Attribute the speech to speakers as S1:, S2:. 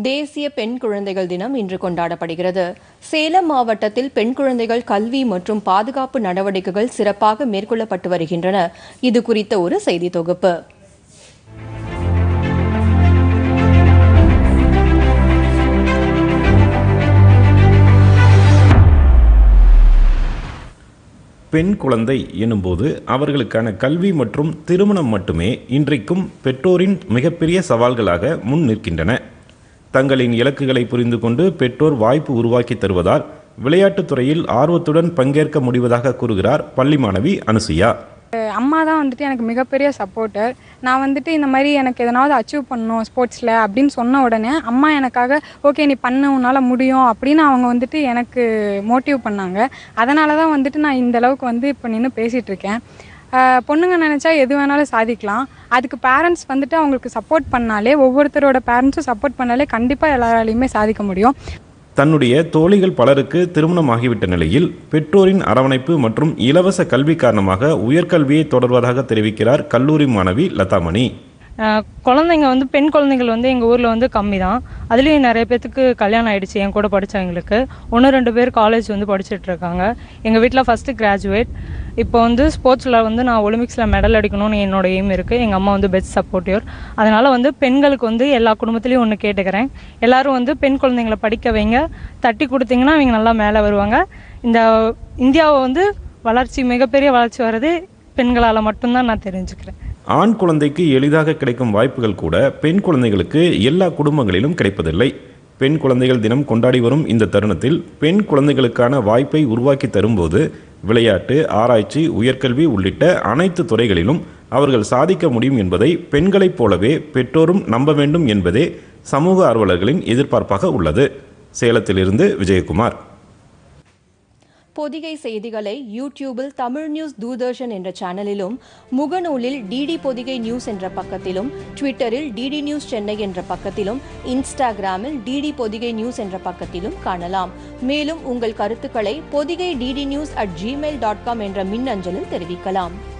S1: தேசிய பெண் குழந்தைகள் தினம் இன்று கொண்டாடப்படுகிறது சேலம் மாவட்டத்தில் பெண் குழந்தைகள் கல்வி மற்றும் பாதுகாப்பு நடவடிக்கைகள் சிறப்பாக மேற்கொள்ளப்பட்டு வருகின்றன இது குறித்த ஒரு செய்தி தொகுப்பு
S2: பெண் குழந்தை எனும்போது அவர்களுக்கான கல்வி மற்றும் திருமணம் மட்டுமே இன்றைக்கும் பெற்றோரின் மிகப்பெரிய சவால்களாக முன் நிற்கின்றன தங்களின் இலக்குகளை புரிந்து கொண்டு பெற்றோர் வாய்ப்பு உருவாக்கி தருவதால் விளையாட்டுத் துறையில் ஆர்வத்துடன் பங்கேற்க முடிவதாக கூறுகிறார் பள்ளி மாணவி அனுசுயா
S3: அம்மா தான் வந்துட்டு எனக்கு மிகப்பெரிய சப்போர்ட்டர் நான் வந்துட்டு இந்த மாதிரி எனக்கு எதனாவது அச்சீவ் பண்ணணும் ஸ்போர்ட்ஸில் அப்படின்னு சொன்ன உடனே அம்மா எனக்காக ஓகே நீ பண்ண உன்னால் முடியும் அப்படின்னு அவங்க வந்துட்டு எனக்கு மோட்டிவ் பண்ணாங்க அதனால தான் வந்துட்டு நான் இந்த அளவுக்கு வந்து இப்போ நின்று பேசிகிட்டு இருக்கேன் ஆஹ் பொண்ணுங்க நினச்சா எது வேணாலும் சாதிக்கலாம் அதுக்கு பேரண்ட்ஸ் வந்துட்டு அவங்களுக்கு சப்போர்ட் பண்ணாலே ஒவ்வொருத்தரோட பேரண்ட்ஸும் சப்போர்ட் பண்ணாலே கண்டிப்பாக எல்லாராலையுமே சாதிக்க முடியும்
S2: தன்னுடைய தோழிகள் பலருக்கு திருமணம் ஆகிவிட்ட நிலையில் பெற்றோரின் அரவணைப்பு மற்றும் இலவச கல்வி காரணமாக உயர்கல்வியை தொடர்வதாக தெரிவிக்கிறார் கல்லூரி மாணவி லதாமணி
S4: அஹ் குழந்தைங்க வந்து பெண் குழந்தைகள் வந்து எங்கள் ஊரில் வந்து கம்மி தான் அதுலேயும் நிறைய பேத்துக்கு கல்யாணம் ஆயிடுச்சு என் கூட படித்தவங்களுக்கு ஒன்று ரெண்டு பேர் காலேஜ் வந்து படிச்சுட்டு இருக்காங்க எங்கள் வீட்டில் ஃபஸ்ட்டு கிராஜுவேட் இப்போ வந்து ஸ்போர்ட்ஸில் வந்து நான் ஒலிம்பிக்ஸில் மெடல் அடிக்கணும்னு என்னோட எய்ம் இருக்குது எங்கள் அம்மா வந்து பெஸ்ட் சப்போர்ட்டிவர் அதனால் வந்து பெண்களுக்கு வந்து எல்லா குடும்பத்துலேயும் ஒன்று கேட்டுக்கிறேன் எல்லாரும் வந்து பெண் குழந்தைங்களை படிக்க வைங்க தட்டி கொடுத்தீங்கன்னா அவங்க நல்லா மேலே வருவாங்க இந்த இந்தியாவை வந்து வளர்ச்சி மிகப்பெரிய வளர்ச்சி வர்றது பெண்களால் மட்டும்தான் நான் தெரிஞ்சுக்கிறேன்
S2: ஆண் குழந்தைக்கு எளிதாக கிடைக்கும் வாய்ப்புகள் கூட பெண் குழந்தைகளுக்கு எல்லா குடும்பங்களிலும் கிடைப்பதில்லை பெண் குழந்தைகள் தினம் கொண்டாடி வரும் இந்த தருணத்தில் பெண் குழந்தைகளுக்கான வாய்ப்பை உருவாக்கி தரும்போது விளையாட்டு ஆராய்ச்சி உயர்கல்வி உள்ளிட்ட அனைத்து துறைகளிலும் அவர்கள் சாதிக்க முடியும் என்பதை பெண்களைப் போலவே பெற்றோரும் நம்ப வேண்டும் என்பதே சமூக ஆர்வலர்களின் எதிர்பார்ப்பாக உள்ளது சேலத்திலிருந்து விஜயகுமார்
S1: பொதிகை செய்திகளை யூடியூபில் தமிழ் நியூஸ் தூர்தர்ஷன் என்ற சேனலிலும் முகநூலில் டிடி பொதிகை நியூஸ் என்ற பக்கத்திலும் ட்விட்டரில் டிடி நியூஸ் சென்னை என்ற பக்கத்திலும் இன்ஸ்டாகிராமில் டிடி பொதிகை நியூஸ் என்ற பக்கத்திலும் காணலாம் மேலும் உங்கள் கருத்துக்களை Podhigai DD news at Gmail dot com என்ற மின்னஞ்சலில் தெரிவிக்கலாம்